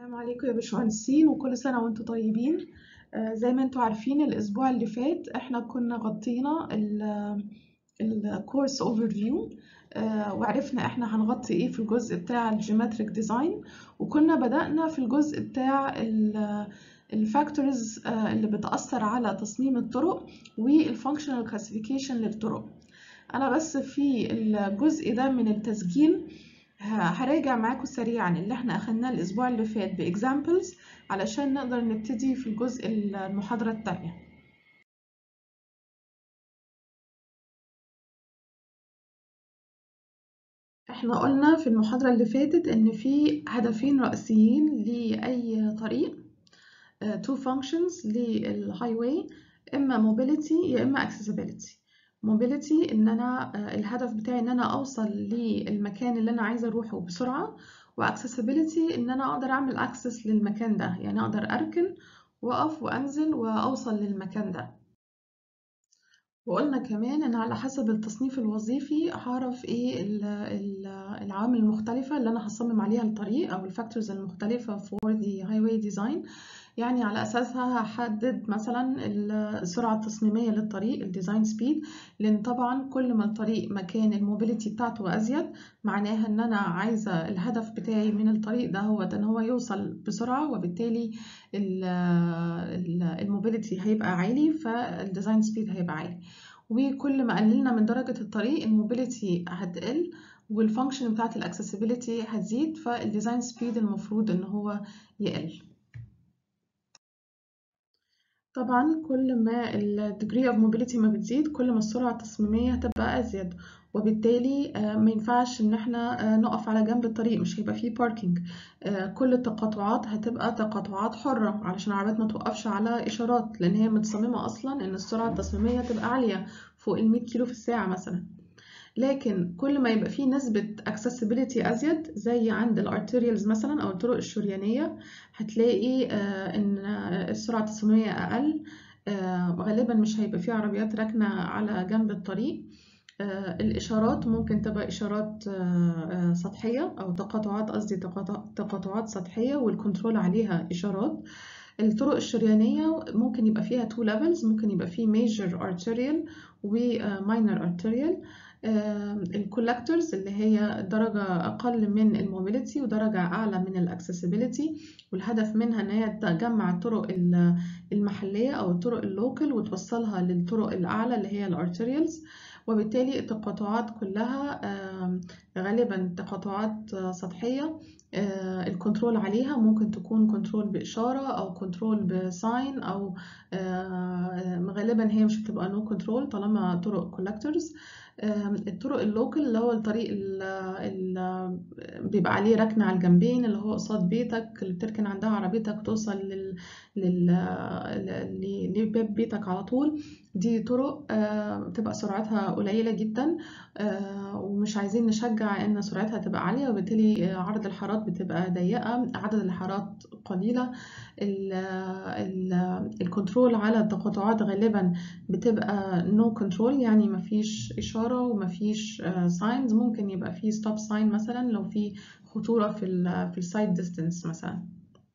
السلام عليكم يا باشمهندسين وكل سنة وانتم طيبين آه، زي ما انتم عارفين الأسبوع اللي فات احنا كنا غطينا الكورس اوفر فيو وعرفنا احنا هنغطي ايه في الجزء بتاع الجيومتريك ديزاين وكنا بدأنا في الجزء بتاع الفاكتورز اللي بتأثر على تصميم الطرق والفانكشنال كلاسيفيكيشن للطرق انا بس في الجزء ده من التسجيل هراجع معاكم سريعا اللي احنا اخدناه الاسبوع اللي فات باكزامبلز علشان نقدر نبتدي في الجزء المحاضرة التانية احنا قلنا في المحاضرة اللي فاتت ان في هدفين رئيسيين لأي طريق uh, two functions للهاي واي اما mobility يا اما accessibility mobility ان انا الهدف بتاعي ان انا اوصل للمكان اللي انا عايزه اروحه بسرعه واكسسبيليتي ان انا اقدر اعمل اكسس للمكان ده يعني اقدر اركن واقف وانزل واوصل للمكان ده وقلنا كمان ان على حسب التصنيف الوظيفي هعرف ايه العوامل المختلفة اللي انا هصمم عليها الطريق او الفاكتورز المختلفة for the highway design يعني على اساسها هحدد مثلا السرعة التصميمية للطريق الديزاين سبيد لان طبعا كل ما الطريق مكان الموبيليتي بتاعته ازيد معناها ان انا عايزة الهدف بتاعي من الطريق ده هو ان هو يوصل بسرعة وبالتالي الموبيليتي هيبقى عالي فالديزاين سبيد هيبقى عالي وكل ما قللنا من درجة الطريق الموبيليتي هتقل والفانكشن بتاعت الاكسسبيليتي هتزيد فالديزاين سبيد المفروض ان هو يقل طبعا كل ما ال degree of mobility ما بتزيد كل ما السرعة التصميمية هتبقى أزيد وبالتالي ما ينفعش إن احنا نقف على جنب الطريق مش هيبقى فيه باركينج كل التقاطعات هتبقى تقاطعات حرة علشان العربيات ما توقفش على إشارات لأن هي متصممة أصلا إن السرعة التصميمية تبقى عالية فوق ال 100 كيلو في الساعة مثلا لكن كل ما يبقى فيه نسبة accessibility أزيد زي عند الارتيريالز مثلا أو الطرق الشريانية هتلاقي إن السرعة التصميمية أقل غالبا مش هيبقى فيه عربيات راكنة على جنب الطريق الإشارات ممكن تبقى إشارات سطحية أو تقاطعات قصدي تقاطعات سطحية والكنترول عليها إشارات الطرق الشريانية ممكن يبقى فيها two levels ممكن يبقى فيه major arterial و minor arterial الكولكتورز اللي هي درجة أقل من الموبيليتي ودرجة أعلى من الأكسسبيليتي والهدف منها إن هي تجمع الطرق المحلية أو الطرق اللوكل وتوصلها للطرق الأعلى اللي هي الارتريالز وبالتالي التقاطعات كلها غالبا تقاطعات سطحية الكنترول عليها ممكن تكون كنترول بإشارة أو كنترول بساين أو غالبا هي مش هتبقى نو كنترول طالما طرق كولكتورز الطرق اللوكل اللي هو الطريق اللي بيبقى عليه ركنة على الجنبين اللي هو قصاد بيتك اللي بتركن عندها عربيتك توصل لل... لل... لباب بيتك على طول دي طرق بتبقى سرعتها قليلة جدا ومش عايزين نشجع ان سرعتها تبقى عالية وبالتالي عرض الحارات بتبقى ضيقة عدد الحارات قليلة الكنترول على التقاطعات غالبا بتبقى نو no كنترول يعني مفيش إشارة ومفيش ساينز ممكن يبقى في ستوب ساين مثلا لو في خطورة في ال في السايد ديستنس مثلا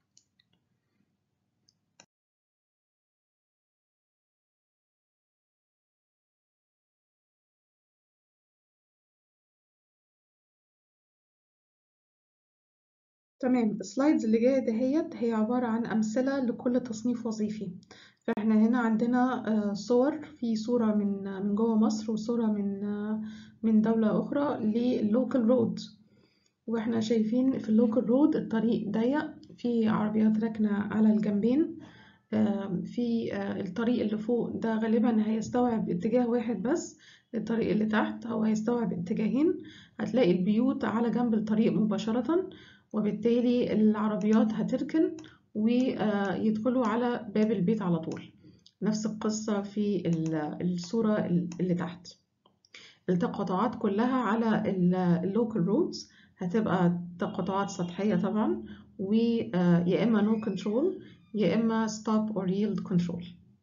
تمام السلايدز اللي جايه دهيت هي عباره عن امثله لكل تصنيف وظيفي فاحنا هنا عندنا صور في صوره من من جوه مصر وصوره من من دوله اخرى للوكال رود واحنا شايفين في اللوكال رود الطريق ضيق في عربيات راكنه على الجنبين في الطريق اللي فوق ده غالبا هيستوعب اتجاه واحد بس الطريق اللي تحت هو هيستوعب اتجاهين هتلاقي البيوت على جنب الطريق مباشره وبالتالي العربيات هتركن ويدخلوا على باب البيت على طول نفس القصة في الصورة اللي تحت التقاطعات كلها على اللوكال رودز هتبقى تقاطعات سطحية طبعا ويا إما no control يا إما stop or yield control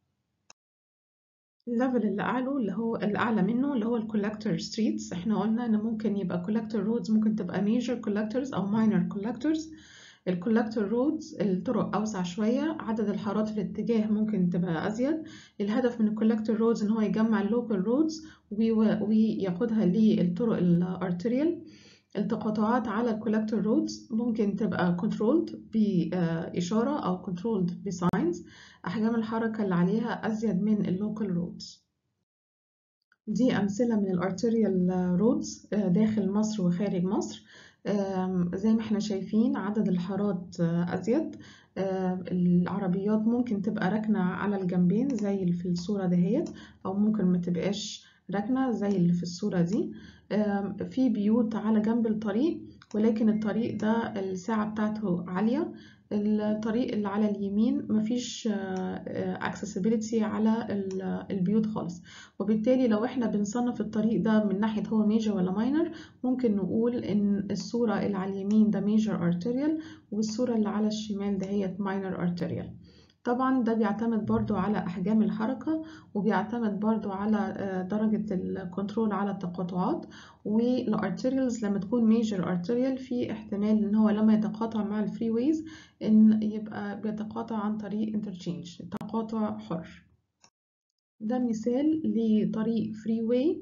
الليفل اللي أعلى اللي هو الأعلى منه اللي هو الكولكتور ستريتس احنا قلنا إن ممكن يبقى كولكتور رودز ممكن تبقى major collectors أو minor collectors الكولكتور رودز الطرق أوسع شوية عدد الحارات في الاتجاه ممكن تبقى أزيد الهدف من الكولكتور رودز إن هو يجمع اللوكال رودز وياخدها للطرق الارتريال التقاطعات على الكولكتور رودز ممكن تبقى controlled بإشارة أو controlled بساينز أحجام الحركة اللي عليها أزيد من اللوكال رودز دي أمثلة من الارتريال رودز داخل مصر وخارج مصر زي ما احنا شايفين عدد الحارات أزيد العربيات ممكن تبقى راكنة على الجنبين زي اللي في الصورة دهيت أو ممكن ما تبقاش راكنة زي اللي في الصورة دي في بيوت على جنب الطريق ولكن الطريق ده الساعة بتاعته عالية الطريق اللي على اليمين مفيش accessibility على البيوت خالص وبالتالي لو احنا بنصنف الطريق ده من ناحية هو major ولا minor ممكن نقول ان الصورة اللي على اليمين ده major arterial والصورة اللي على الشمال دهيت minor arterial طبعا ده بيعتمد برضو على أحجام الحركة وبيعتمد برضو على درجة الكنترول على التقاطعات والارتريالز لما تكون ميجر ارتريال في احتمال ان هو لما يتقاطع مع الفري ويز ان يبقى بيتقاطع عن طريق انترتشينج تقاطع حر ده مثال لطريق فري واي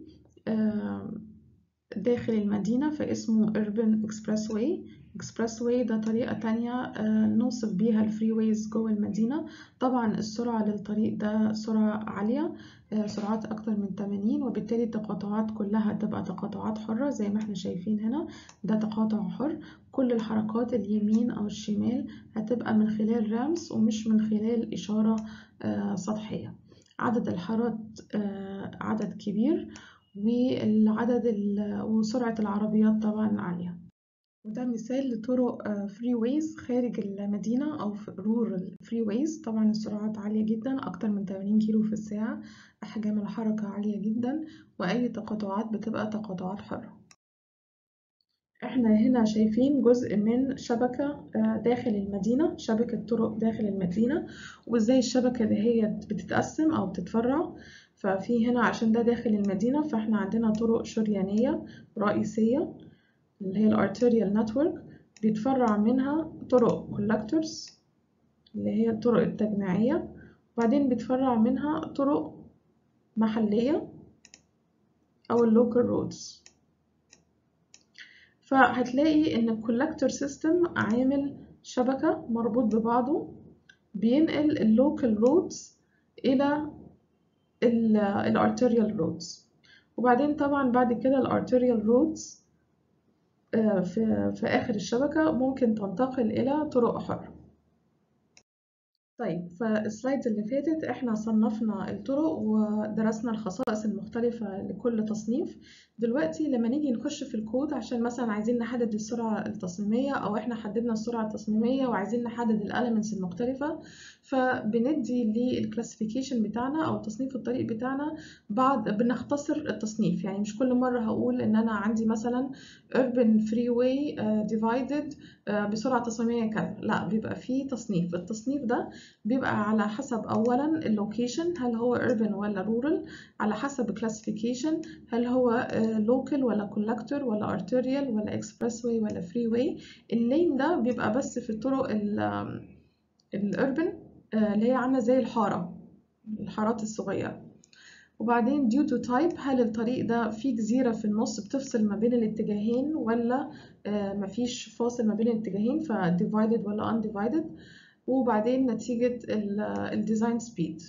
داخل المدينة فاسمه Urban Expressway اكسبرس واي ده طريقة تانية نوصف بيها الفري ويز جوه المدينة طبعا السرعة للطريق ده سرعة عالية سرعات أكتر من 80 وبالتالي التقاطعات كلها تبقى تقاطعات حرة زي ما احنا شايفين هنا ده تقاطع حر كل الحركات اليمين أو الشمال هتبقى من خلال رامس ومش من خلال إشارة سطحية عدد الحارات عدد كبير والعدد وسرعة العربيات طبعا عالية وده مثال لطرق فري ويز خارج المدينة أو رورال فري ويز طبعا السرعات عالية جدا أكتر من 80 كيلو في الساعة أحجام الحركة عالية جدا وأي تقاطعات بتبقى تقاطعات حرة احنا هنا شايفين جزء من شبكة داخل المدينة شبكة طرق داخل المدينة وازاي الشبكة دهيت بتتقسم أو بتتفرع ففي هنا عشان ده داخل المدينة فاحنا عندنا طرق شريانية رئيسية اللي هي الارتيريال نتورك بيتفرع منها طرق كولكتورز اللي هي الطرق التجميعية وبعدين بيتفرع منها طرق محلية أو اللوكال رودز فهتلاقي إن الكولكتور سيستم عامل شبكة مربوط ببعضه بينقل اللوكال رودز إلى الارتيريال رودز وبعدين طبعا بعد كده الارتيريال رودز في, في آخر الشبكة ممكن تنتقل إلى طرق حرة طيب فالسلايدز اللي فاتت احنا صنفنا الطرق ودرسنا الخصائص المختلفة لكل تصنيف دلوقتي لما نيجي نخش في الكود عشان مثلا عايزين نحدد السرعة التصميمية او احنا حددنا السرعة التصميمية وعايزين نحدد الاليمنتس المختلفة فبندي للكلاسيفيكيشن بتاعنا او تصنيف الطريق بتاعنا بعد بنختصر التصنيف يعني مش كل مرة هقول ان انا عندي مثلا urban freeway divided بسرعة تصميمية كذا لا بيبقى فيه تصنيف التصنيف ده بيبقى على حسب اولا اللوكيشن هل هو urban ولا rural على حسب classification هل هو local ولا collector ولا arterial ولا expressway ولا freeway اللين ده بيبقى بس في الطرق الاربن اللي هي عامله زي الحاره الحارات الصغيره وبعدين due to type هل الطريق ده فيه جزيرة في النص بتفصل ما بين الاتجاهين ولا مفيش فاصل ما بين الاتجاهين ف divided ولا undivided وبعدين نتيجة الديزاين سبيد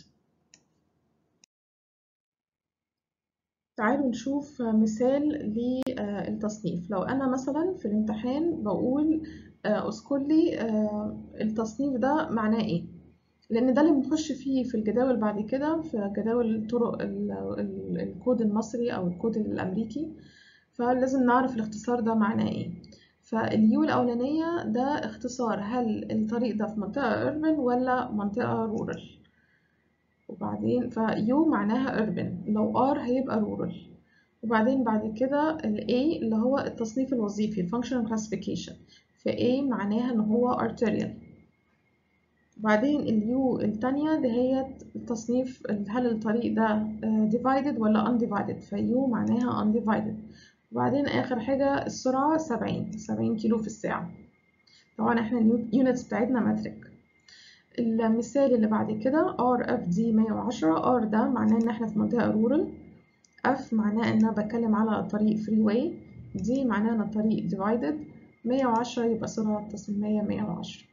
تعالوا نشوف مثال للتصنيف لو أنا مثلا في الامتحان بقول اذكر لي التصنيف ده معناه ايه لان ده اللي بنخش فيه في الجداول بعد كده في جداول طرق الكود المصري او الكود الامريكي فلازم نعرف الاختصار ده معناه ايه فاليو الاولانيه ده اختصار هل الطريق ده في منطقه urban ولا منطقه rural وبعدين فيو معناها urban لو ار هيبقى rural وبعدين بعد كده ال A اللي هو التصنيف الوظيفي ال functional classification ف A معناها إن هو arterial وبعدين ال U التانية دهيت التصنيف هل الطريق ده divided ولا undivided ف U معناها undivided وبعدين آخر حاجة السرعة سبعين سبعين كيلو في الساعة طبعا احنا اليونتس بتاعتنا مترك المثال اللي بعد كده ار اف دي 110 ار ده معناه ان احنا في منطقة رورال اف معناه ان انا بتكلم على طريق فري واي دي معناه ان الطريق ديفايدد 110 يبقى سرعة تصميمية 110